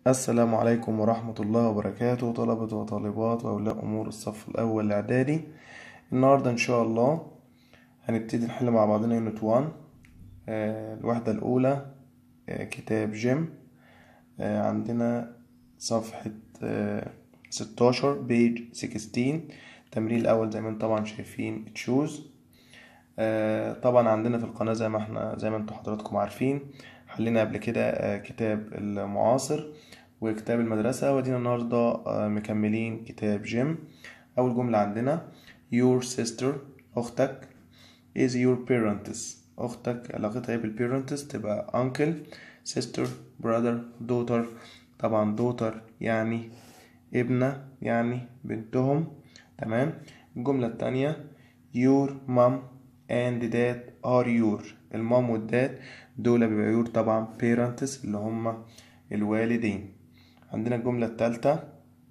السلام عليكم ورحمة الله وبركاته طلبة وطالبات وأولياء أمور الصف الأول الإعدادي النهاردة إن شاء الله هنبتدي نحل مع بعضنا يونت 1 آه، الوحدة الأولى آه، كتاب جيم آه، عندنا صفحة آه، 16 بيج 16 التمرين الأول زي ما انتم طبعا شايفين تشوز طبعا عندنا في القناة زي ما احنا زي ما انتم حضراتكم عارفين حلينا قبل كده آه، كتاب المعاصر وكتاب المدرسة ودينا النهاردة آه، مكملين كتاب جيم أول جملة عندنا your sister أختك is your parents أختك علاقتها ايه بالparents تبقى uncle sister brother daughter طبعا daughter يعني ابنة يعني بنتهم تمام الجملة التانية your mom and dad are your المام والداد دول بيبقى your طبعا parents اللي هما الوالدين عندنا الجملة التالتة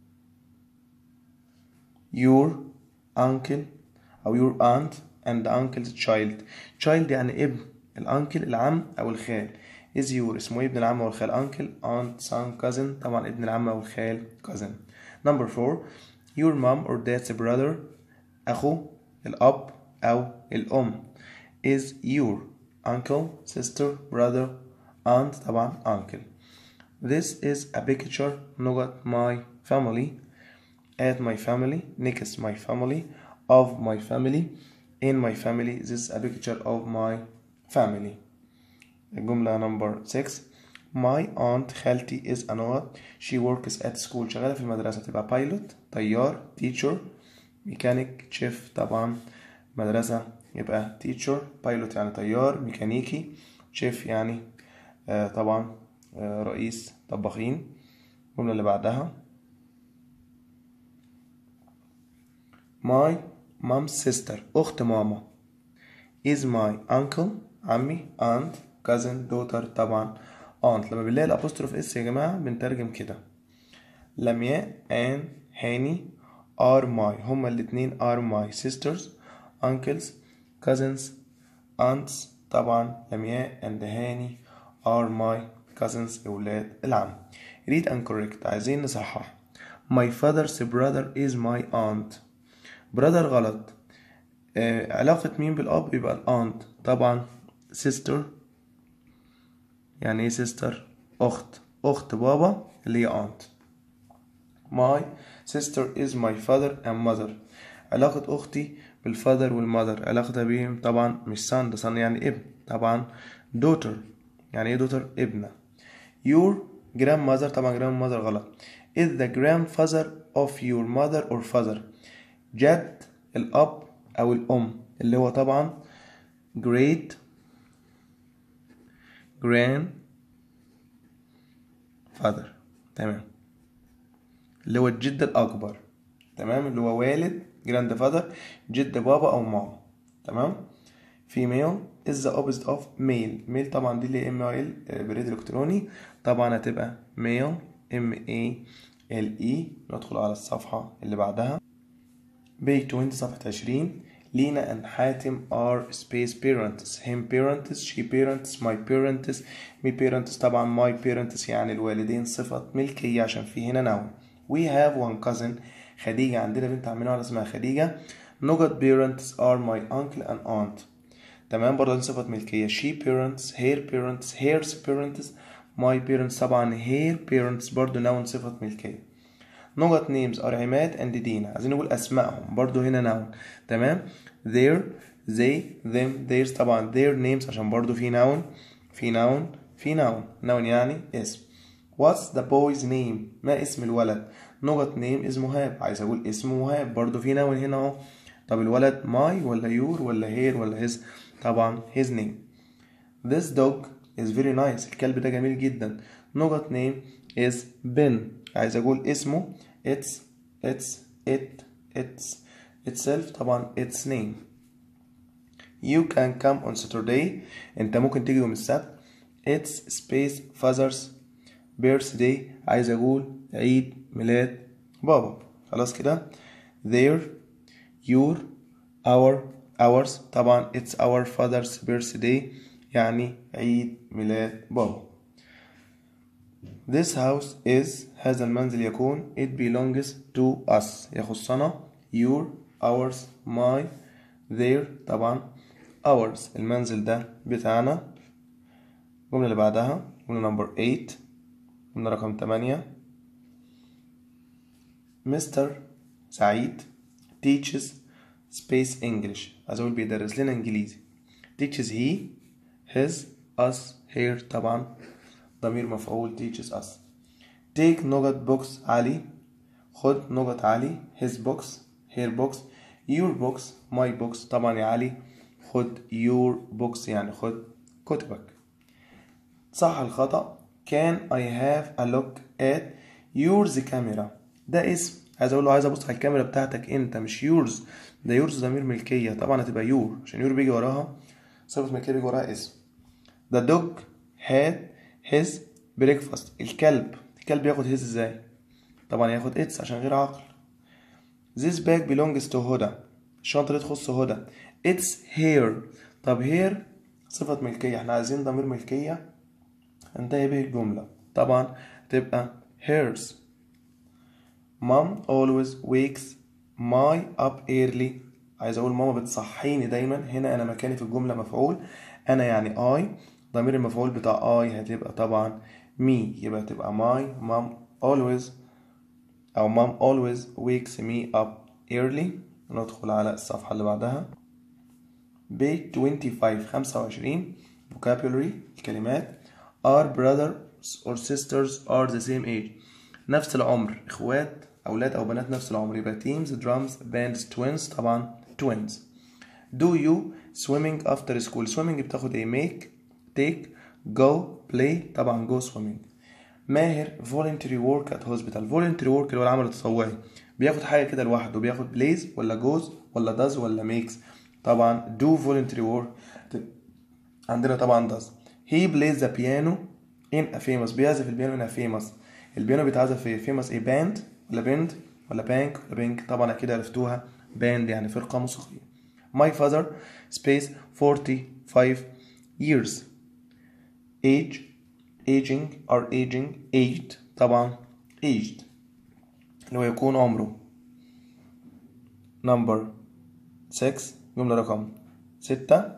your uncle أو your aunt and the uncle's child child يعني ابن الأنكل العم أو الخال is your اسمه إيه ابن العم أو الخال uncle aunt son cousin طبعا ابن العم أو الخال cousin number four your mom or dad's brother أخو الأب أو الأم is your uncle sister brother aunt طبعا uncle this is a picture نقط my family at my family next my family of my family in my family this is a picture of my family الجملة number 6 my aunt خالتي is a نقط she works at school شغالة في المدرسة تبقى pilot طيار teacher mechanic chef طبعا مدرسة يبقى teacher pilot يعني طيار ميكانيكي chef يعني آه طبعا آه رئيس طباخين الجملة اللي بعدها my mom's sister أخت ماما is my uncle عمي aunt cousin daughter طبعا aunt لما بنلاقي الابوستروف اس يا جماعة بنترجم كده لمياء and هاني are my هما الاتنين are my sisters uncles cousins aunts طبعا لمياء and هاني are my cousins أولاد العم read and correct عايزين نصحح my father's brother is my aunt brother غلط آه علاقة مين بالأب يبقى الأنت طبعا sister يعني ايه sister أخت أخت بابا اللي هي aunt my sister is my father and mother علاقة أختي بالfather والmother علاقتها بيهم طبعا مش son ده son يعني ابن طبعا daughter يعني ايه daughter ابنة your grandmother طبعا grandmother غلط is the grandfather of your mother or father جد الأب أو الأم اللي هو طبعا great grandfather تمام اللي هو الجد الأكبر تمام اللي هو والد grandfather جد بابا أو ماما تمام female is the opposite of male male طبعا دي اللي ام ال بريد الكتروني طبعا هتبقى male m a l e ندخل على الصفحة اللي بعدها page 20 صفحة 20 لينا and حاتم are space parents him parents she parents my parents me parents طبعا my parents يعني الوالدين صفة ملكية عشان في هنا noun we have one cousin خديجة عندنا بنت عمنا واحدة اسمها خديجة نقط parents are my uncle and aunt تمام برضه دي صفة ملكية she parents her parents hers parents my parents طبعا her parents برضه noun صفة ملكية نقط names are عماد and دينا عايزين نقول أسمائهم برضو هنا noun تمام their they them theirs طبعا their names عشان برضو في noun في noun في noun noun يعني اسم what's the boy's name ما اسم الولد نقط name is مهاب عايز أقول اسمه مهاب برضو في noun هنا أهو طب الولد my ولا your ولا her ولا his طبعا his name this dog is very nice الكلب ده جميل جدا نقط name is Ben عايز أقول اسمه it's it's it it's itself طبعا its name you can come on Saturday انت ممكن تيجي يوم السبت it's space father's birthday عايز اقول عيد ميلاد بابا خلاص كده their your our ours طبعا it's our father's birthday يعني عيد ميلاد بابا This house is هذا المنزل يكون it belongs to us يخصنا your ours my their طبعا ours المنزل ده بتاعنا الجملة اللي بعدها جملة نمبر 8 جملة رقم 8 مستر سعيد teaches space English عايز أقول بيدرس لنا إنجليزي teaches he his us her طبعا ضمير مفعول teaches us take نقط books علي خد نقط علي his books her books your books my books طبعا يا علي خد your books يعني خد كتبك صح الخطأ can I have a look at yours camera ده اسم عايز اقول له عايز ابص على الكاميرا بتاعتك انت مش يورز ده يورز ضمير ملكية طبعا هتبقى يور عشان يور بيجي وراها صفة ملكية بيجي وراها اسم The dog had his breakfast الكلب الكلب ياخد his ازاي طبعا ياخد its عشان غير عاقل This bag belongs to هدى الشنطة دي تخص هدى It's here طب here صفة ملكية احنا عايزين ضمير ملكية انتهي به الجملة طبعا تبقى hers Mom always wakes my up early عايز اقول ماما بتصحيني دايما هنا انا مكاني في الجملة مفعول انا يعني I ضمير المفعول بتاع I هتبقى طبعا me يبقى تبقى my mom always أو mom always wakes me up early ندخل على الصفحة اللي بعدها page 25 25 vocabulary الكلمات our brothers or sisters are the same age نفس العمر اخوات اولاد او بنات نفس العمر يبقى teams drums bands twins طبعا twins do you swimming after school swimming بتاخد ايه make take go play طبعا go swimming ماهر voluntary work at hospital voluntary work اللي هو العمل التطوعي بياخد حاجة كده لوحده بياخد plays ولا goes ولا does ولا makes طبعا do voluntary work عندنا طبعا does he plays the piano in a famous بيعزف البيانو in a famous البيانو بيتعزف في famous ايه باند ولا بند ولا بانك ولا بينك طبعا اكيد عرفتوها باند يعني فرقة موسيقية my father space 45 years age aging or aging aged طبعا aged اللي هو يكون عمره number 6 جملة رقم 6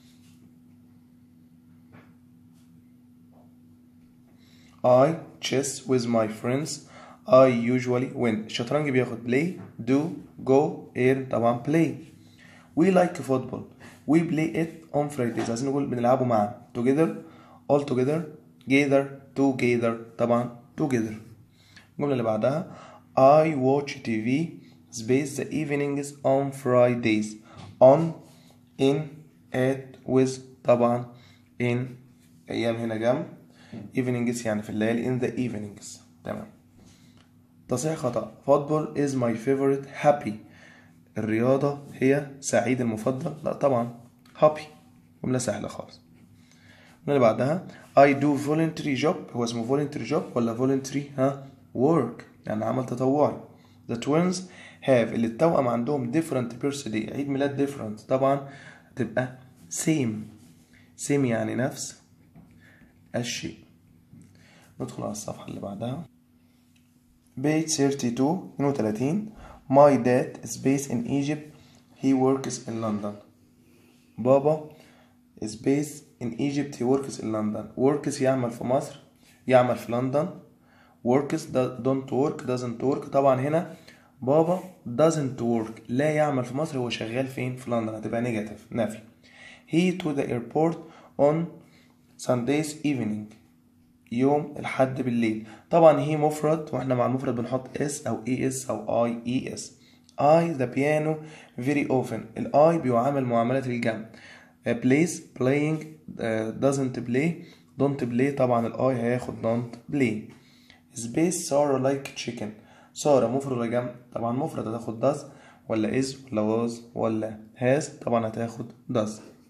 I chess with my friends I usually win الشطرنج بياخد play do go air طبعا play we like football we play it on Fridays عايزين نقول بنلعبه معا together all together gather together طبعا together الجملة اللي بعدها I watch TV space the evenings on Fridays on in at with طبعا in أيام هنا جنب evenings يعني في الليالي in the evenings تمام تصحيح خطأ football is my favorite happy الرياضة هي سعيد المفضل لا طبعا happy جملة سهلة خالص اللي بعدها I do voluntary job هو اسمه voluntary job ولا voluntary ها work يعني عمل تطوعي the twins have اللي التوأم عندهم different birthday عيد ميلاد different طبعا تبقى same same يعني نفس الشيء ندخل على الصفحة اللي بعدها page 32 32 My dad is based in Egypt he works in London بابا is based in Egypt he works in London works يعمل في مصر يعمل في لندن works don't work doesn't work طبعا هنا بابا doesn't work لا يعمل في مصر هو شغال فين في لندن هتبقى نيجاتيف نفي he to the airport on Sundays evening يوم الحد بالليل طبعا هي مفرد واحنا مع المفرد بنحط اس او اي اس او اي اي اس I the piano very often الاي بيعامل معاملة الجمع plays playing uh, doesn't play don't play طبعا الاي هياخد don't play space Sarah like chicken سارة مفرد ولا جمع طبعا مفرد هتاخد does ولا is ولا was ولا has طبعا هتاخد does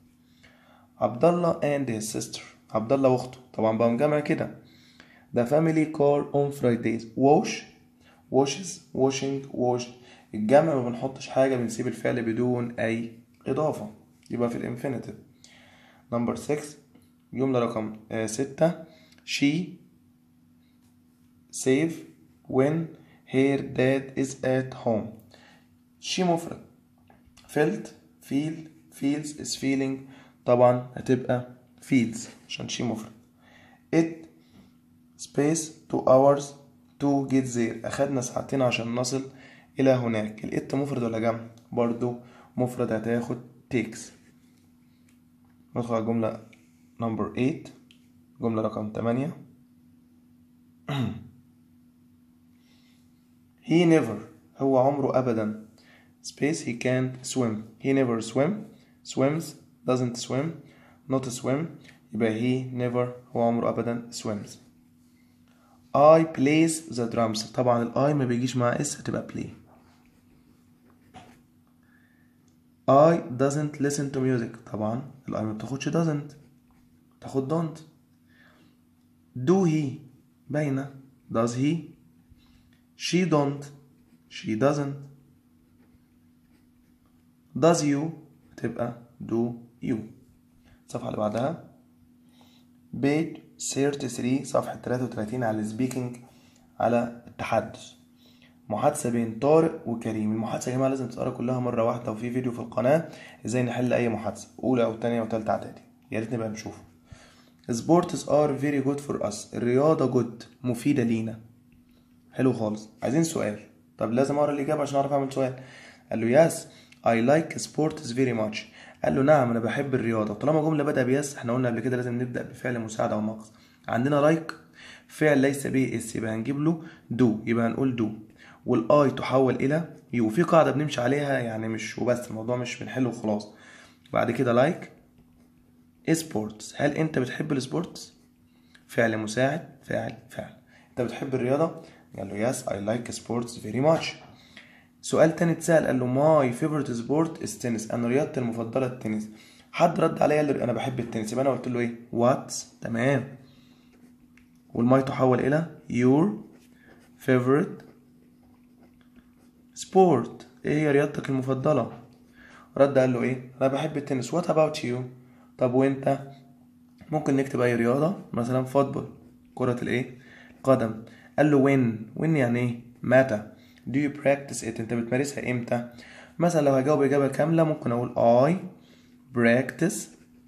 عبد الله and his sister عبد الله واخته طبعا بقى جمع كده The family car on Fridays wash washes washing washed الجمع ما بنحطش حاجة بنسيب الفعل بدون أي إضافة يبقى في الانفينيتيف نمبر 6 جملة رقم 6 she safe when her dad is at home she مفرد felt feel feels is feeling طبعا هتبقى feels عشان she مفرد it space two hours to get there أخدنا ساعتين عشان نصل إلى هناك الإت مفرد ولا جمع برضو مفرد هتاخد takes ندخل على الجملة number 8 جملة رقم 8 he never هو عمره أبدا space he can't swim he never swim swims doesn't swim not swim يبقى he never هو عمره أبدا swims I plays the drums طبعا الاي ما بيجيش مع اس هتبقى play I doesn't listen to music طبعا الاي ما بتاخدش doesn't تاخد don't do he باينة does he she don't she doesn't does you تبقى do you الصفحة اللي بعدها page 33 صفحة 33 على speaking على التحدث محادثة بين طارق وكريم المحادثة يا جماعة لازم تقرا كلها مرة واحدة وفي فيديو في القناة ازاي نحل أي محادثة أولى أو تانية أو تالتة إعدادي يا ريت نبقى نشوفه Sports are very good for us الرياضة جود مفيدة لينا حلو خالص عايزين سؤال طب لازم أقرا الإجابة عشان أعرف أعمل سؤال قال له yes I like sports very much قال له نعم أنا بحب الرياضة طالما جملة بدأ بيس احنا قلنا قبل كده لازم نبدأ بفعل مساعد أو ناقص عندنا لايك like فعل ليس به اس يبقى هنجيب له دو يبقى هنقول دو والاي تحول الى يو في قاعده بنمشي عليها يعني مش وبس الموضوع مش بنحله وخلاص بعد كده لايك سبورتس هل انت بتحب السبورتس فعل مساعد فاعل فعل انت بتحب الرياضه قال له يس اي لايك سبورتس فيري ماتش سؤال تاني اتسال قال له ماي فيفورت سبورت از تنس انا رياضتي المفضله التنس حد رد عليا قال لي انا بحب التنس يبقى انا قلت له ايه واتس تمام والماي تحول الى your favorite sport ايه هي رياضتك المفضلة رد قال له ايه انا بحب التنس what about you طب وانت ممكن نكتب اي رياضة مثلا فوتبول كرة الايه قدم قال له when when يعني ايه متى do you practice it انت بتمارسها امتى مثلا لو هجاوب اجابة كاملة ممكن اقول I practice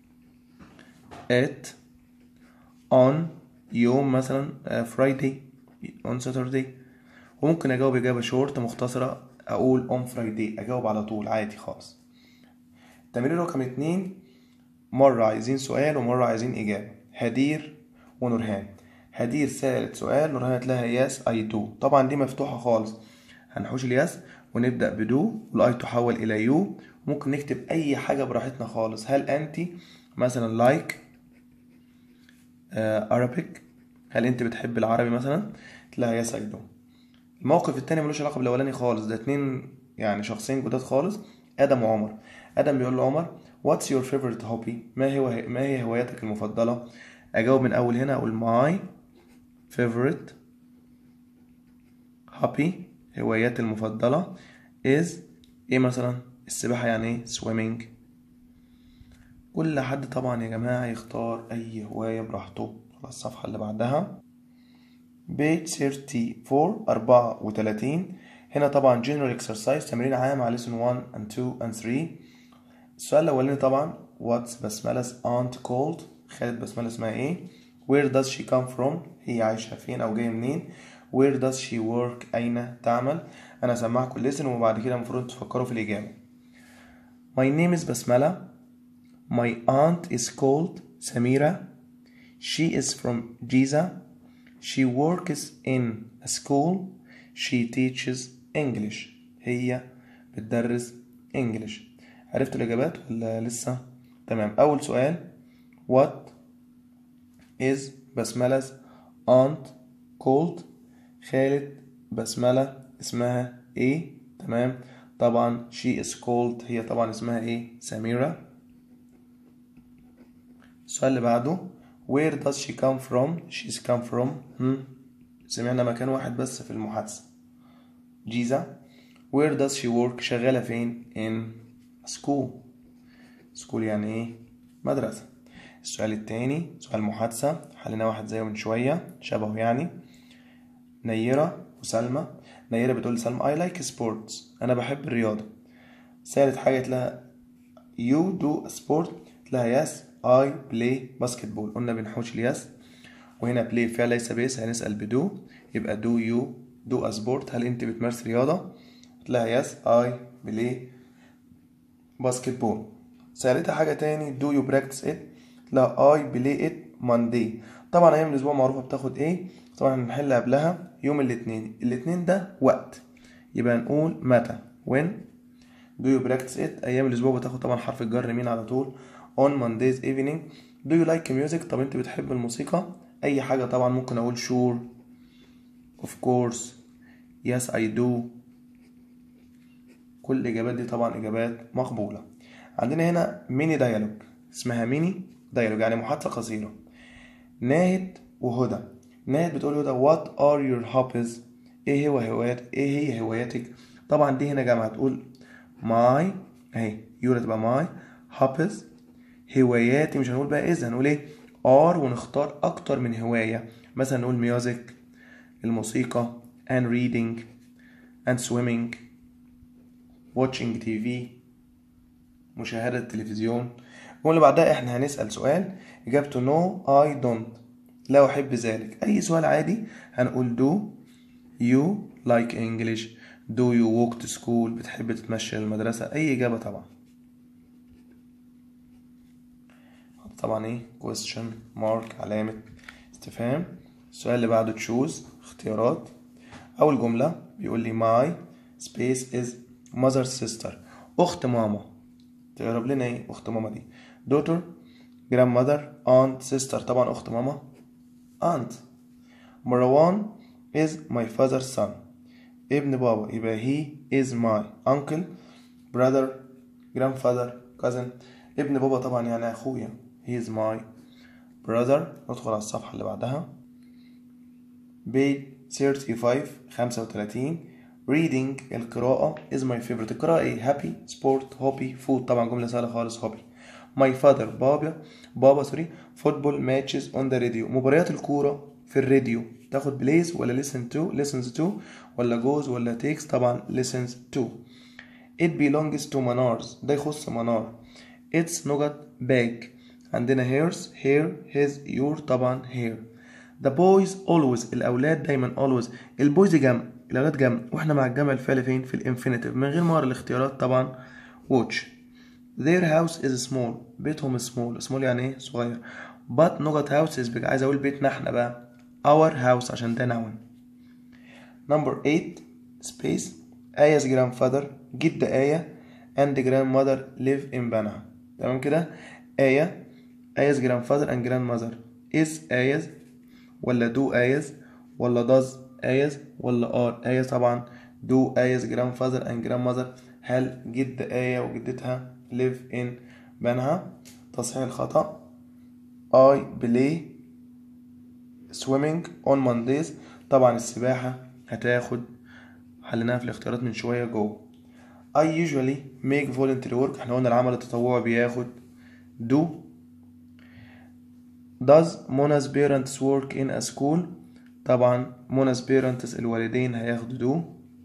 it on يوم مثلا فرايداي on Saturday وممكن اجاوب اجابه شورت مختصره اقول on Friday اجاوب على طول عادي خالص التمرين رقم اتنين مرة عايزين سؤال ومرة عايزين إجابة هدير ونورهان هدير سألت سؤال نورهان قالت لها يس أي دو طبعا دي مفتوحة خالص هنحوش اليس ونبدأ بدو والأي تحول إلى يو ممكن نكتب أي حاجة براحتنا خالص هل أنت مثلا لايك Arabic هل انت بتحب العربي مثلا لا يس اي دو الموقف التاني ملوش علاقه بالاولاني خالص ده اتنين يعني شخصين جداد خالص ادم وعمر ادم بيقول لعمر what's your favorite hobby ما هو ما هي هواياتك المفضله اجاوب من اول هنا اقول my favorite hobby هواياتي المفضله is ايه مثلا السباحه يعني ايه swimming كل حد طبعا يا جماعة يختار أي هواية براحته على الصفحة اللي بعدها page 34 34 هنا طبعا general exercise تمرين عام على lesson 1 and 2 and 3 السؤال الأولاني طبعا what's بسملة aunt called خالد بسملة اسمها ايه where does she come from هي عايشة فين أو جاية منين where does she work أين تعمل أنا هسمعكم lesson وبعد كده المفروض تفكروا في الإجابة my name is بسملة My aunt is called Samira. She is from Giza. She works in a school. She teaches English. هي بتدرس English. عرفت الإجابات ولا لسه؟ تمام. أول سؤال What is بسملة aunt called؟ خالد بسملة اسمها إيه؟ تمام. طبعا she is called هي طبعا اسمها إيه؟ سميرة. السؤال اللي بعده where does she come from she's come from هم. سمعنا مكان واحد بس في المحادثة جيزة where does she work شغالة فين in school school يعني ايه مدرسة السؤال التاني سؤال محادثة حلنا واحد زيه من شوية شبهه يعني نيرة وسلمى نيرة بتقول لسلمى I like sports أنا بحب الرياضة ثالث حاجة قلت لها you do sport قلت لها yes I play basketball قلنا بنحوش اليس وهنا play فعل ليس بيس هنسأل بدو يبقى do you do a sport هل أنت بتمارس رياضة؟ قلت لها yes I play basketball سألتها حاجة تاني do you practice it؟ قلت لها I play it Monday طبعا أيام الأسبوع معروفة بتاخد إيه؟ طبعا هنحل قبلها يوم الاثنين الاثنين ده وقت يبقى نقول متى when do you practice it أيام الأسبوع بتاخد طبعا حرف الجر مين على طول on Mondays evening do you like music طب أنت بتحب الموسيقى أي حاجة طبعا ممكن أقول sure of course yes I do كل الإجابات دي طبعا إجابات مقبولة عندنا هنا ميني ديالوج اسمها ميني ديالوج يعني محادثة قصيرة ناهد وهدى ناهد بتقول هدى what are your hobbies ايه هو هوايات ايه هي هواياتك طبعا دي هنا جامعة تقول my اهي يورا تبقى my hobbies هواياتي مش هنقول بقى اذا هنقول ايه are ونختار اكتر من هواية مثلا نقول ميوزك الموسيقى and reading and swimming watching TV مشاهدة التلفزيون واللي بعدها احنا هنسأل سؤال إجابته no I don't لا أحب ذلك أي سؤال عادي هنقول do you like English do you walk to school بتحب تتمشى للمدرسة أي إجابة طبعا طبعا ايه question mark علامة استفهام السؤال اللي بعده choose اختيارات أول جملة بيقول لي my space is mother sister أخت ماما تقرب لنا ايه أخت ماما دي daughter grandmother aunt sister طبعا أخت ماما aunt مروان is my father's son ابن بابا يبقى he is my uncle brother grandfather cousin ابن بابا طبعا يعني أخويا he is my brother ندخل على الصفحة اللي بعدها page 35 35 reading القراءة is my favorite القراءة ايه happy sport hobby food طبعا جملة سهلة خالص hobby my father بابا بابا سوري football matches on the radio مباريات الكورة في الراديو تاخد plays ولا listen to listens to ولا goes ولا takes طبعا listens to it belongs to منارز ده يخص منار it's نقط bag عندنا hairs hair his your طبعا hair the boys always الأولاد دايما always البويز جمع الأولاد جمع واحنا مع الجمع الفعل فين في الانفينيتيف من غير ما اقرا الاختيارات طبعا watch their house is small بيتهم small small يعني ايه صغير but نقط house is big عايز اقول بيتنا احنا بقى our house عشان ده noun number 8 space آية grandfather جد آية and grandmother live in بنها تمام كده آية آية grandfather and grandmother is آية ولا do آية ولا does آية ولا are آية طبعا do آية grandfather and grandmother هل جد آية وجدتها live in بنها تصحيح الخطأ I play swimming on Mondays طبعا السباحة هتاخد حليناها في الاختيارات من شوية جوه I usually make voluntary work احنا قلنا العمل التطوعي بياخد do does Mona's parents work in a school طبعا Mona's parents الوالدين هياخدوا do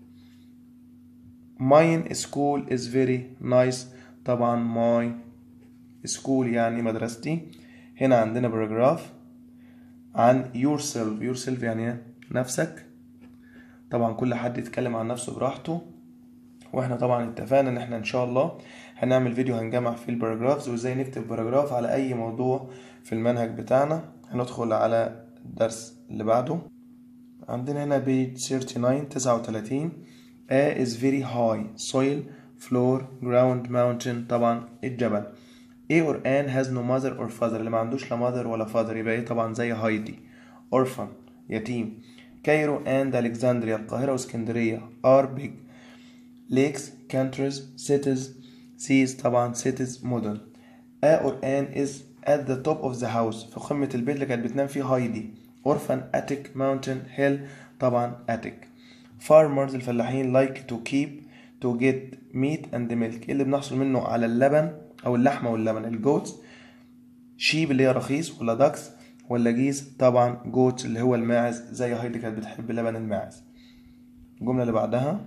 mine school is very nice طبعا my school يعني مدرستي هنا عندنا باراجراف عن yourself yourself يعني نفسك طبعا كل حد يتكلم عن نفسه براحته واحنا طبعا اتفقنا ان احنا ان شاء الله هنعمل فيديو هنجمع فيه الباراجرافز وازاي نكتب باراجراف على اي موضوع في المنهج بتاعنا هندخل على الدرس اللي بعده عندنا هنا page 39 39 A is very high soil floor ground mountain طبعا الجبل A or An has no mother or father اللي ما عندوش لا mother ولا father يبقى ايه طبعا زي هايدي orphan يتيم كايرو and Alexandria القاهرة واسكندرية are big lakes countries cities seas طبعا cities مدن A or An is at the top of the house في قمة البيت اللي كانت بتنام فيه هايدي orphan attic mountain hill طبعا attic farmers الفلاحين like to keep to get meat and milk اللي بنحصل منه على اللبن او اللحمه واللبن الجوتس شيب اللي هي رخيص ولا داكس ولا جيز طبعا جوت اللي هو الماعز زي هايدي كانت بتحب لبن الماعز الجملة اللي بعدها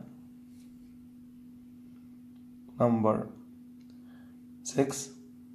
number 6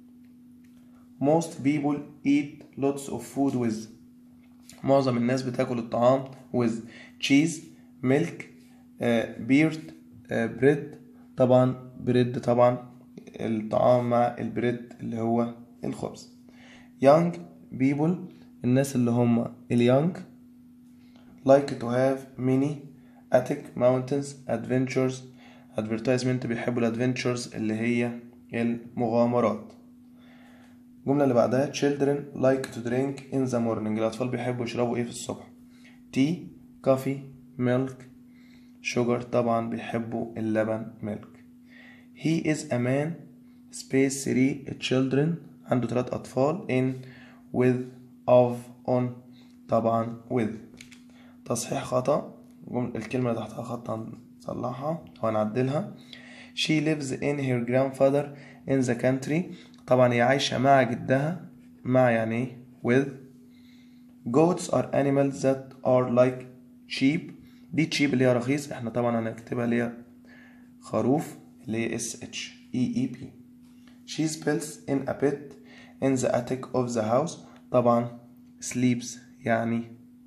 most people eat lots of food with معظم الناس بتاكل الطعام with cheese milk uh, beard uh, bread طبعا بريد طبعا الطعام مع البريد اللي هو الخبز young people الناس اللي هم اليونج like to have many attic mountains adventures advertisement بيحبوا الادفنتشرز اللي هي المغامرات الجملة اللي بعدها children like to drink in the morning الأطفال بيحبوا يشربوا إيه في الصبح tea coffee milk sugar طبعا بيحبوا اللبن milk he is a man space 3 children عنده ثلاث أطفال in with of on طبعا with تصحيح خطأ الكلمة اللي تحتها خط هنصلحها أو هنعدلها she lives in her grandfather in the country طبعا هي عايشة مع جدها مع يعني ايه with goats are animals that are like sheep دي sheep اللي هي رخيص احنا طبعا هنكتبها اللي هي خروف اللي هي s h e e p she spells in a bed in the attic of the house طبعا sleeps يعني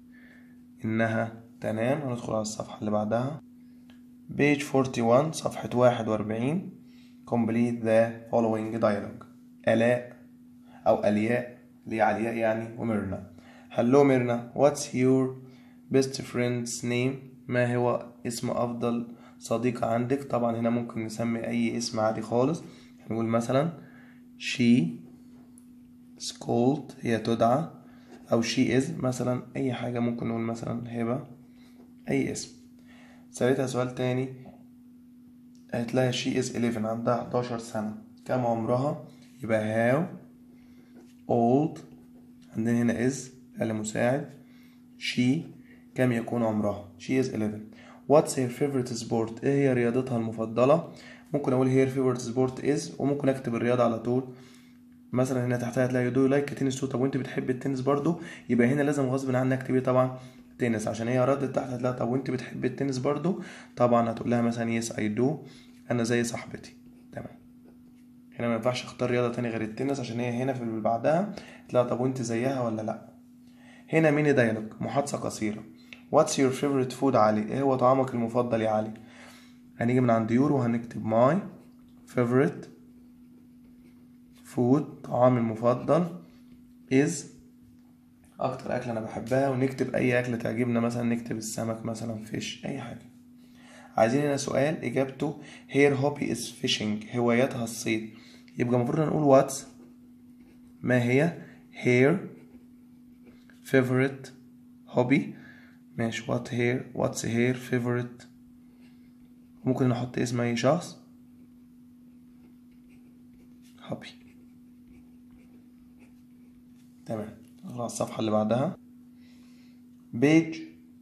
إنها تنام هندخل على الصفحة اللي بعدها page 41 صفحة 41 complete the following dialogue آلاء أو ألياء اللي هي علياء يعني وميرنا هلو ميرنا what's your best friend's name ما هو اسم أفضل صديقة عندك طبعا هنا ممكن نسمي أي اسم عادي خالص هنقول مثلا she is called هي تدعى أو she is مثلا أي حاجة ممكن نقول مثلا هبة أي اسم سألتها سؤال تاني قالت لها she is 11 عندها 11 سنة كم عمرها يبقى how old عندنا هنا is فعل مساعد she كم يكون عمرها she is 11 what's her favorite sport ايه هي رياضتها المفضلة ممكن اقول her favorite sport is وممكن اكتب الرياضة على طول مثلا هنا تحتها هتلاقي do you like tennis too طب وانت بتحب التنس برضو يبقى هنا لازم غصب عنك اكتب ايه طبعا تنس عشان هي ردت تحت هتلاقي طب وانت بتحب التنس برضو طبعا هتقول لها مثلا yes I do انا زي صاحبتي تمام هنا ما ينفعش اختار رياضة تانية غير التنس عشان هي هنا في اللي بعدها تلاقي طب وانت زيها ولا لا هنا ميني دايلوج محادثة قصيرة What's your favorite food علي ايه هو طعامك المفضل يا علي هنيجي من عند يورو وهنكتب my favorite food طعامي المفضل is اكتر اكله انا بحبها ونكتب اي اكله تعجبنا مثلا نكتب السمك مثلا فيش اي حاجه عايزين هنا سؤال اجابته her hobby is fishing هوايتها الصيد يبقى المفروض نقول what's ما هي her favorite hobby ماشي what her what's her favorite ممكن نحط اسم اي شخص hobby تمام ندخل على الصفحة اللي بعدها page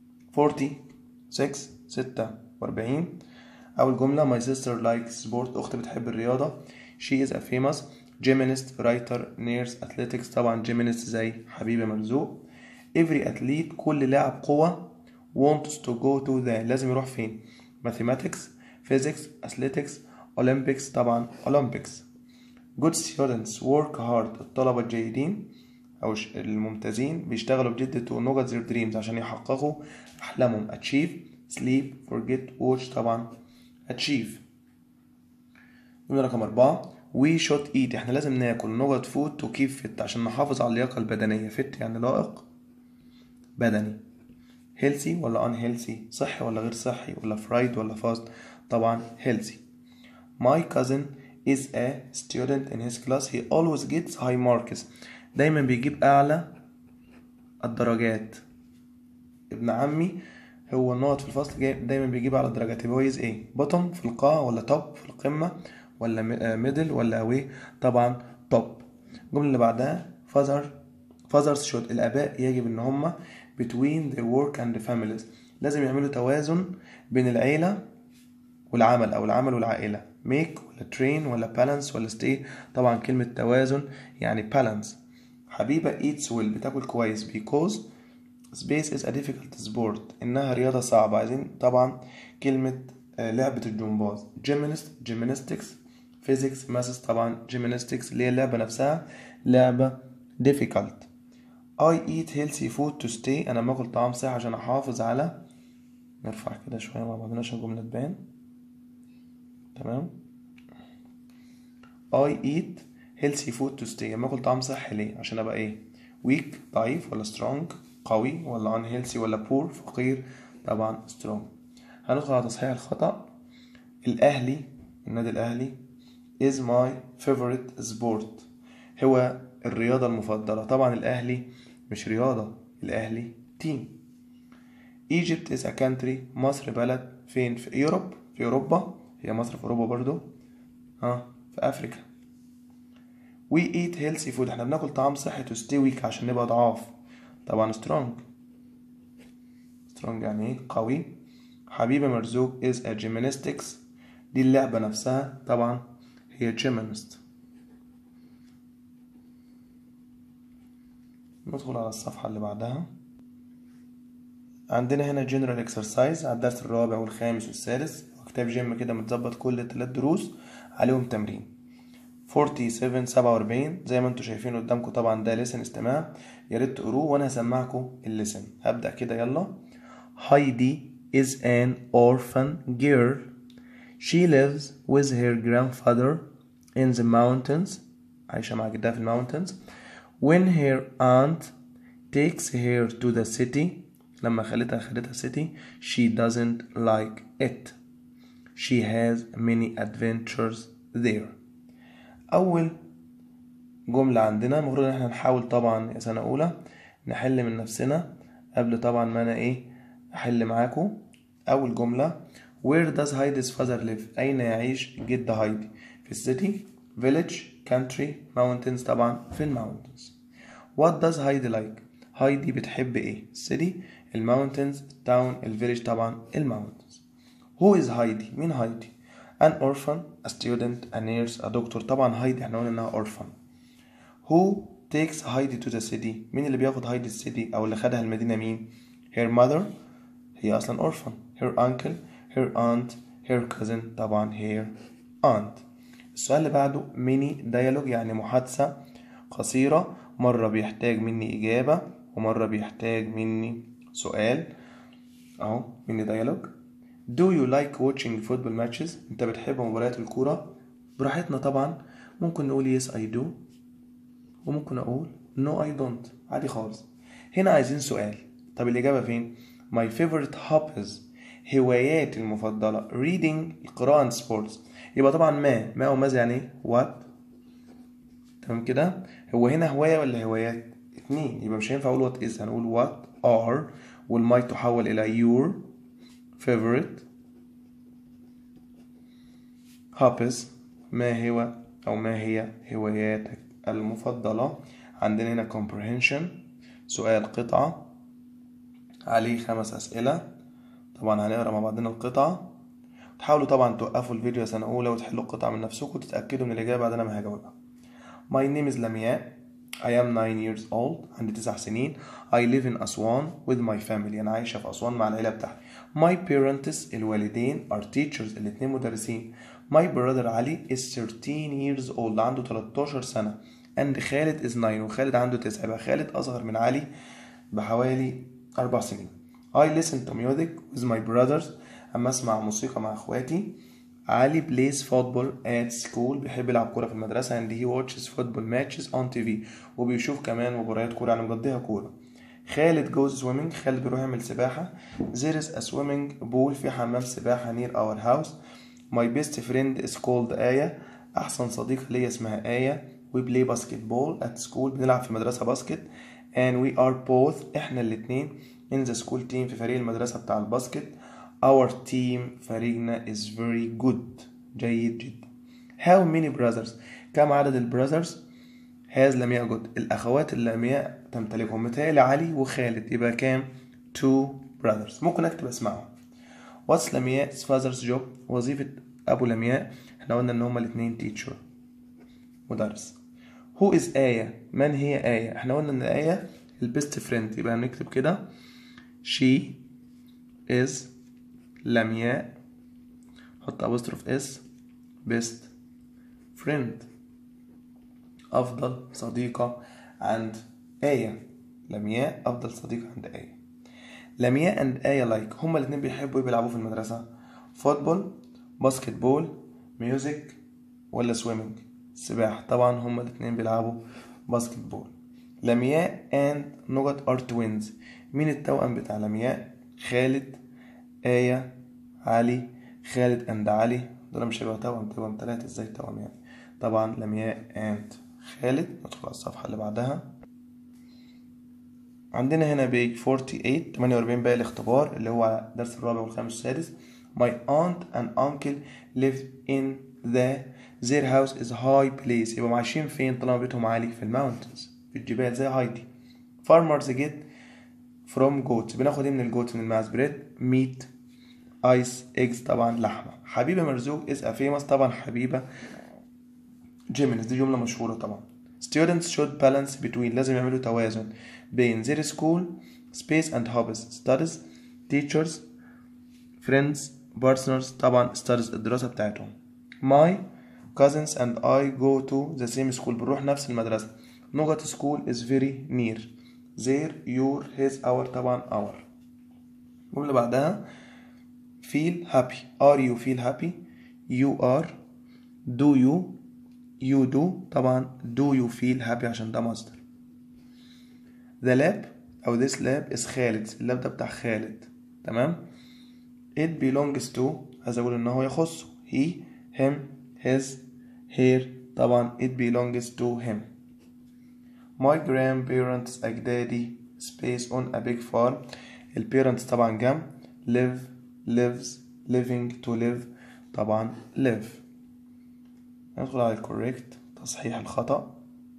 46 ستة وأربعين أول جملة my sister likes sport أختي بتحب الرياضة she is a famous gymnast writer nurse athletics طبعا gymnast زي حبيبة مرزوق every athlete كل لاعب قوة wants to go to the لازم يروح فين mathematics physics athletics olympics طبعا olympics good students work hard الطلبة الجيدين أو الممتازين بيشتغلوا بجد to know their dreams عشان يحققوا أحلامهم achieve sleep forget watch طبعا achieve جملة رقم أربعة we should eat احنا لازم ناكل نوجد food to keep fit عشان نحافظ على اللياقة البدنية fit يعني لائق بدني healthy ولا unhealthy صحي ولا غير صحي ولا fried ولا fast طبعا healthy my cousin is a student in his class he always gets high marks دايما بيجيب أعلى الدرجات ابن عمي هو النقط في الفصل دايما بيجيب على الدرجات يبقى هو ايه بوتوم في القاع ولا توب في القمة ولا ميدل ولا اوي طبعا توب الجملة اللي بعدها father fathers should الآباء يجب إن هما between their work and the families لازم يعملوا توازن بين العيلة والعمل أو العمل والعائلة make ولا train ولا balance ولا stay طبعا كلمة توازن يعني balance حبيبة eats well بتاكل كويس because space is a difficult sport إنها رياضة صعبة عايزين طبعا كلمة آه، لعبة الجمباز gymnast gymnastics physics maths طبعا gymnastics اللي هي اللعبة نفسها لعبة difficult I eat healthy food to stay أنا باكل طعام صحي عشان أحافظ على نرفع كده شوية مع بعضنا عشان الجملة تبان تمام I eat healthy food to stay أنا باكل طعام صحي ليه عشان أبقى إيه weak ضعيف ولا strong قوي ولا unhealthy ولا poor فقير طبعا strong هندخل على تصحيح الخطأ الأهلي النادي الأهلي is my favorite sport هو الرياضة المفضلة طبعا الأهلي مش رياضة الأهلي تيم Egypt is a country مصر بلد فين في يوروب في أوروبا هي مصر في أوروبا برضو ها في أفريقيا We eat healthy food احنا بناكل طعام صحي to stay weak عشان نبقى ضعاف طبعا strong strong يعني ايه قوي حبيبة مرزوق is a gymnastics دي اللعبة نفسها طبعا هي gymnast ندخل على الصفحة اللي بعدها عندنا هنا general exercise على الدرس الرابع والخامس والسادس كتاب جيم كده متظبط كل تلات دروس عليهم تمرين 47 47 زي ما انتوا شايفين قدامكم طبعا ده لسن استماع يا ريت تقروه وانا هسمعكم اللسن هبدأ كده يلا هايدي is an orphan girl she lives with her grandfather in the mountains عايشة مع جدها في الماونتنز when her aunt takes her to the city لما خالتها خدتها city she doesn't like it she has many adventures there أول جملة عندنا المفروض إن احنا نحاول طبعا يا سنة أولى نحل من نفسنا قبل طبعا ما أنا إيه أحل معاكم أول جملة Where does Heidi's father live؟ أين يعيش جد هايدي؟ في السيتي village country mountains طبعا في الماونتنز What does Heidi like؟ هايدي بتحب إيه؟ السيتي الماونتنز التاون الفيليج طبعا الماونتنز Who is هايدي؟ مين هايدي؟ an orphan a student a nurse a doctor طبعا هايدي احنا قلنا انها orphan who takes هايدي to the city مين اللي بياخد هايدي السيتي او اللي خدها المدينة مين her mother هي اصلا orphan her uncle her aunt her cousin طبعا her aunt السؤال اللي بعده ميني dialogue يعني محادثة قصيرة مرة بيحتاج مني إجابة ومرة بيحتاج مني سؤال أهو ميني dialogue Do you like watching football matches؟ أنت بتحب مباريات الكورة؟ براحتنا طبعا ممكن نقول yes I do وممكن أقول no I don't عادي خالص هنا عايزين سؤال طب الإجابة فين؟ My favorite hobbies هواياتي المفضلة reading القراءة and sports يبقى طبعا ما ما وماذا يعني ايه؟ what تمام كده هو هنا هواية ولا هوايات؟ اتنين يبقى مش هينفع أقول what is هنقول what are والماي تحول إلى your favorite hobbies ما هو أو ما هي هواياتك المفضلة عندنا هنا comprehension سؤال قطعة عليه خمس أسئلة طبعا هنقرا مع بعضنا القطعة تحاولوا طبعا توقفوا الفيديو سنة أولى وتحلوا القطعة من نفسكم وتتأكدوا من الإجابة بعد أنا ما هجاوبها My name is لمياء I am 9 years old عندي تسع سنين I live in أسوان with my family أنا عايشة في أسوان مع العيلة بتاعتي My parents الوالدين are teachers الاتنين مدرسين My brother علي is 13 years old عنده 13 سنة and خالد is 9 وخالد عنده 9 يبقى خالد أصغر من علي بحوالي أربع سنين I listen to music with my brothers أما أسمع موسيقى مع إخواتي علي plays football at school بيحب يلعب كورة في المدرسة and he watches football matches on TV وبيشوف كمان مباريات كورة يعني مقضيها كورة خالد goes swimming خالد بيروح يعمل سباحة there is a swimming pool في حمام سباحة near our house my best friend is called آية أحسن صديقة ليا اسمها آية we play basketball at school بنلعب في مدرسة باسكت and we are both احنا الاتنين in the school team في فريق المدرسة بتاع الباسكت our team فريقنا is very good جيد جدا how many brothers كم عدد البراذرز has لمياء جود الأخوات اللي لمياء تمتلكهم متهيألي علي وخالد يبقى كام two brothers ممكن أكتب اسمعهم what's لمياء's father's job وظيفة أبو لمياء احنا قلنا إن هما الاتنين teacher مدرس who who is آية من هي آية احنا قلنا ان آية البيست فريند يبقى هنكتب كده she is لمياء حط apostrophe s best friend أفضل صديقة عند آية لمياء أفضل صديقة عند آية لمياء and آية لايك هما الاتنين بيحبوا ايه بيلعبوا في المدرسة فوتبول باسكت بول ميوزك ولا سويمنج سباحة طبعا هما الاتنين بيلعبوا باسكت بول لمياء and نجت ار توينز مين التوأم بتاع لمياء خالد آية علي خالد اند علي دول مش هيبقوا توأم توأم تلاتة ازاي توأم يعني طبعا لمياء and خالد ندخل على الصفحة اللي بعدها عندنا هنا بيج 48 48 باقي الاختبار اللي هو على الدرس الرابع والخامس والسادس My aunt and uncle live in the their house is high place يبقى عايشين فين طالما بيتهم عالي في الماونتنز في الجبال زي هايدي farmers get from goats بناخد ايه من الجوت من الماس بريد meat ايس eggs طبعا لحمة حبيبة مرزوق is a famous طبعا حبيبة جيمينيز دي جملة مشهورة طبعا students should balance between لازم يعملوا توازن بين their school space and hobbies studies teachers friends partners طبعا studies الدراسة بتاعتهم my cousins and I go to the same school بنروح نفس المدرسة نقط school is very near their your his our طبعا our الجملة بعدها feel happy are you feel happy you are do you you do طبعا do you feel happy عشان ده مصدر the lab أو this lab is خالد اللاب ده بتاع خالد تمام it belongs to عايز أقول إن هو يخصه he him his her طبعا it belongs to him my grandparents أجدادي space on a big farm البيرنتس طبعا جمع live lives living to live طبعا live ندخل على الكوريكت تصحيح الخطأ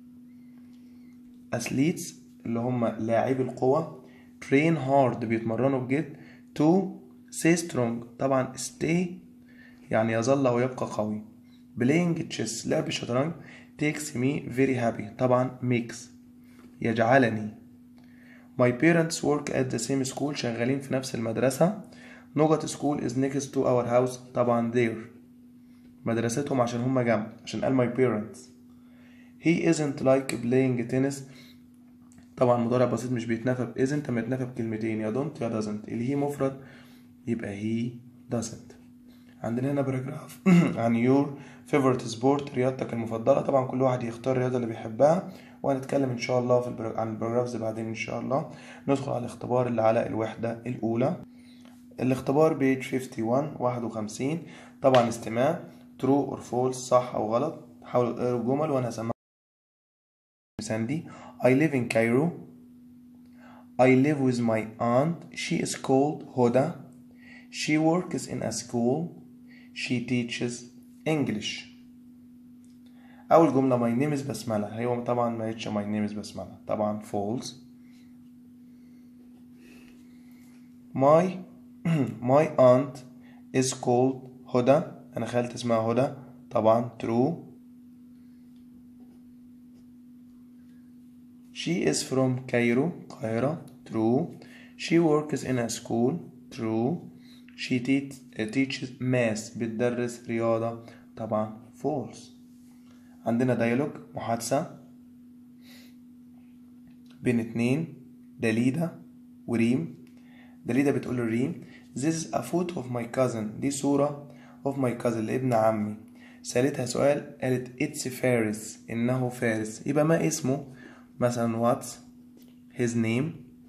athletes اللي هم لاعبي القوة train hard بيتمرنوا بجد to stay strong طبعا stay يعني يظل أو يبقى قوي playing chess لعب الشطرنج takes me very happy طبعا makes يجعلني my parents work at the same school شغالين في نفس المدرسة نقط school is next to our house طبعا there مدرستهم عشان هما جنب عشان قال my parents he isn't like playing tennis طبعا مضارع بسيط مش بيتنفى ب isn't اما يتنفى بكلمتين يا don't يا doesn't اللي هي مفرد يبقى he doesn't عندنا هنا باراجراف عن your favorite sport رياضتك المفضلة طبعا كل واحد يختار الرياضة اللي بيحبها وهنتكلم ان شاء الله في البرا... عن الباراجرافز بعدين ان شاء الله ندخل على الاختبار اللي على الوحدة الأولى الاختبار بيج 51 51 طبعا استماع true or false صح أو غلط حاولوا تقروا الجمل وأنا هسمعها ساندي I live in Cairo I live with my aunt she is called Hoda she works in a school she teaches English أول جملة my name is بسملة هي طبعا ما هيتش my name is بسملة طبعا false my my aunt is called هدى أنا خالتي اسمها هدى طبعا true she is from Cairo القاهرة true she works in a school true she te- teaches math بتدرس رياضة طبعا false عندنا ديالوج محادثة بين اتنين دليدة وريم دليدة بتقول لريم This is a photo of my cousin دي صورة of my cousin لابن عمي سألتها سؤال قالت it's فارس إنه فارس يبقى ما اسمه مثلا what's his name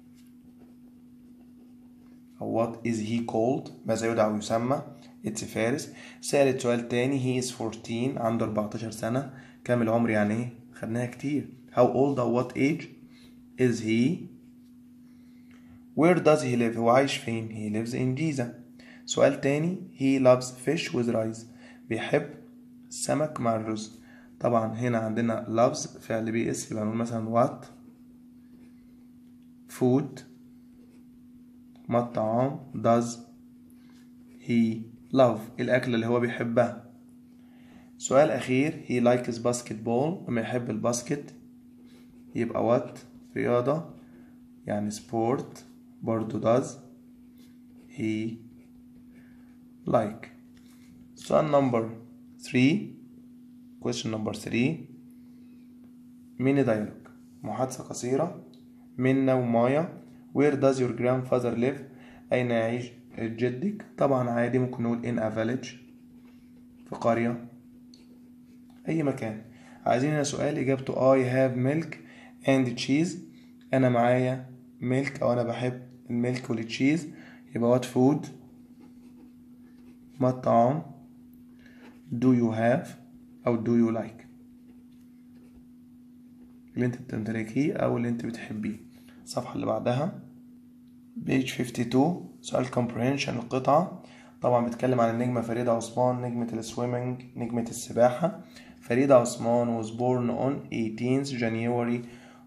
أو what is he called ماذا يدعى ويسمى it's فارس سألت سؤال تاني he is 14 عنده 14 سنة كام العمر يعني ايه خدناها كتير how old or what age is he where does he live هو عايش فين he lives in Giza سؤال تاني he loves fish with rice بيحب السمك مع الرز طبعا هنا عندنا loves فعل بي اس يبقى نقول مثلا what food ما الطعام does he love الأكلة اللي هو بيحبها سؤال أخير he likes basketball لما يحب الباسكت يبقى what رياضة يعني sport برضو does he like سؤال number 3 question number 3 ميني dialogue محادثة قصيرة منا ومايا where does your grandfather live أين يعيش جدك طبعا عادي ممكن نقول in a village في قرية أي مكان عايزين هنا سؤال إجابته I have milk and cheese أنا معايا ميلك أو أنا بحب الميلك والتشيز يبقى what food ما الطعام do you have أو do you like اللي انت بتمتلكيه أو اللي انت بتحبيه الصفحة اللي بعدها page 52 سؤال comprehension القطعة طبعا بيتكلم عن النجمة فريدة عثمان نجمة السويمنج نجمة السباحة فريدة عثمان was born on 18th January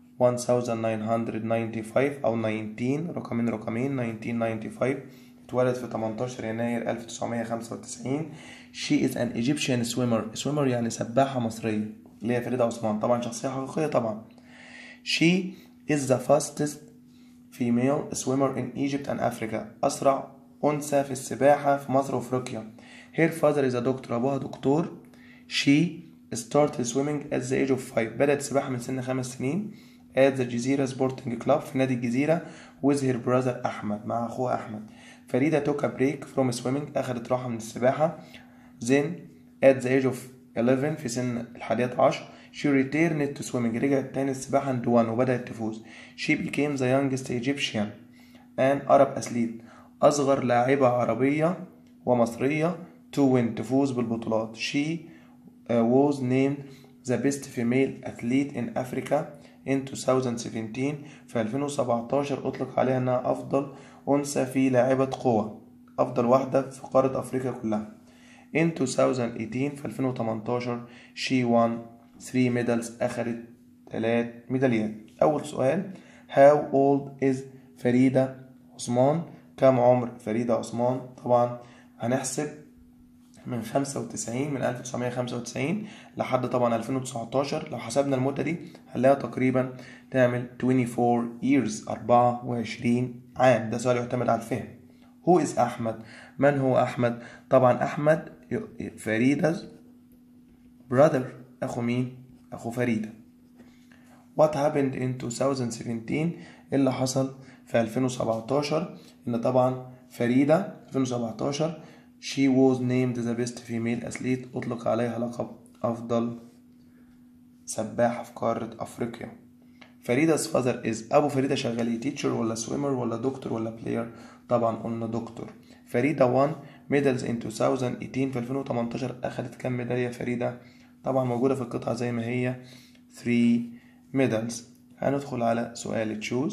1995 أو 19 رقمين رقمين 1995 اتولد في 18 يناير 1995 she is an Egyptian swimmer swimmer يعني سباحة مصرية اللي هي فريدة عثمان طبعا شخصية حقيقية طبعا she is the fastest female swimmer in Egypt and Africa أسرع أنثى في السباحة في مصر وأفريقيا her father is a doctor أبوها دكتور she started swimming at the age of five بدأت السباحة من سن خمس سنين at the جزيرة سبورتنج كلاب في نادي الجزيرة with her brother أحمد مع أخوها أحمد فريدة took a break from swimming أخذت راحة من السباحة then at the age of 11 في سن الحادية عشر she returned to swimming رجعت تاني السباحة and won وبدأت تفوز she became the youngest Egyptian and Arab athlete أصغر لاعبة عربية ومصرية to win تفوز بالبطولات she uh, was named the best female athlete in Africa in 2017 في 2017 أطلق عليها أنها أفضل أنثى في لاعبة قوة أفضل واحدة في قارة أفريقيا كلها in 2018 في 2018 she won 3 medals أخذت 3 ميداليات أول سؤال how old is فريدة عثمان كم عمر فريدة عثمان طبعا هنحسب من 95 من 1995 لحد طبعا 2019 لو حسبنا المدة دي هنلاقيها تقريبا تعمل 24 years 24 عام ده سؤال يعتمد على الفهم هو is أحمد من هو أحمد طبعا أحمد فريدة brother أخو مين أخو فريدة What happened in 2017 اللي حصل في 2017 إن طبعا فريدة 2017 she was named the best female athlete أطلق عليها لقب أفضل سباحة في قارة أفريقيا فريدة father is أبو فريدة شغال ايه teacher ولا swimmer ولا دكتور ولا player طبعا قلنا دكتور فريدة won medals in 2018 في 2018 أخدت كم ميدالية فريدة طبعا موجودة في القطعة زي ما هي 3 medals هندخل على سؤال choose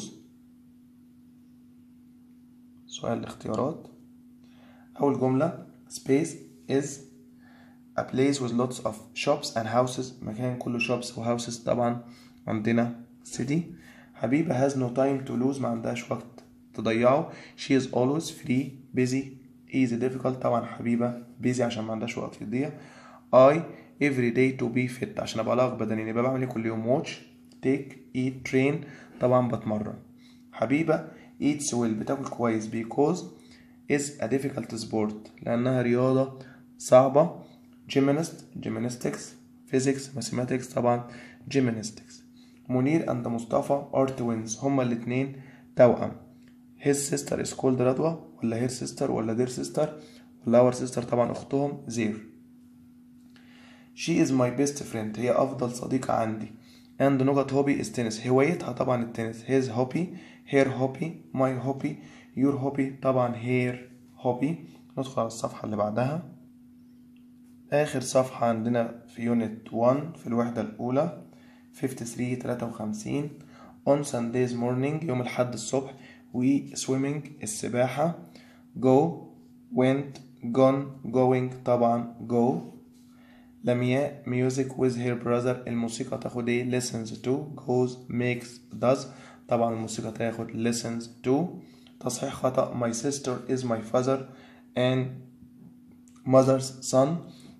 سؤال الاختيارات أول جملة space is a place with lots of shops and houses مكان كله shops و houses طبعا عندنا city حبيبة has no time to lose ما عندهاش وقت تضيعه she is always free busy easy difficult طبعا حبيبة busy عشان ما عندهاش وقت يضيع I every day to be fit عشان ابقى لائق بدنيا يبقى بعمل ايه كل يوم watch take eat train طبعا بتمرن حبيبة eats well بتاكل كويس because is a difficult sport لأنها رياضة صعبة gymnast gymnastics physics mathematics طبعا gymnastics منير and مصطفى are twins هما الاتنين توأم his sister is called رضوى ولا her sister ولا their sister ولا our sister طبعا أختهم زير she is my best friend هي أفضل صديقة عندي and نقط hobby is tennis هوايتها طبعا التنس his hobby her hobby my hobby your hobby طبعا her hobby ندخل على الصفحة اللي بعدها آخر صفحة عندنا في يونت 1 في الوحدة الأولى 53 53 on Sundays morning يوم الحد الصبح we swimming السباحة go went gone going طبعا go لمياء music with her brother الموسيقى تاخد ايه listens to goes makes does طبعا الموسيقى تاخد listens to تصحيح خطأ my sister is my father and mother's son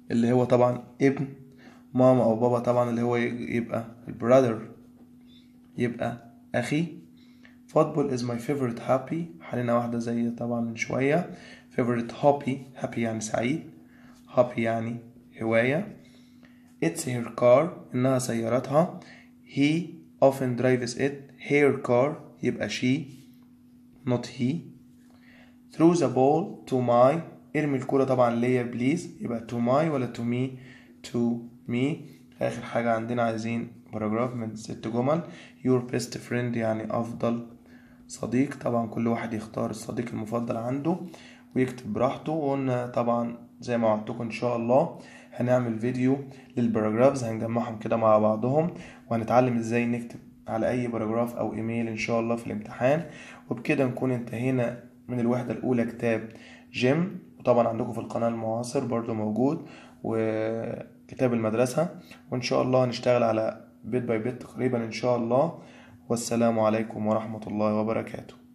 اللي هو طبعا ابن ماما او بابا طبعا اللي هو يبقى البرادر يبقى اخي football is my favorite hobby حلينا واحدة زي طبعا من شوية favorite hobby happy يعني سعيد hobby يعني هواية it's her car إنها سيارتها he often drives it her car يبقى she not he throw the ball to my ارمي الكرة طبعا ليا بليز يبقى to my ولا to me to me آخر حاجة عندنا عايزين باراجراف من ست جمل your best friend يعني أفضل صديق طبعا كل واحد يختار الصديق المفضل عنده ويكتب براحته وقلنا طبعا زي ما وعدتكم ان شاء الله هنعمل فيديو للباراجرافز هنجمعهم كده مع بعضهم وهنتعلم ازاي نكتب على اي باراجراف او ايميل ان شاء الله في الامتحان وبكده نكون انتهينا من الوحدة الاولى كتاب جيم وطبعا عندكم في القناة المعاصر برضو موجود وكتاب المدرسة وان شاء الله هنشتغل على بيت باي بيت تقريبا ان شاء الله والسلام عليكم ورحمة الله وبركاته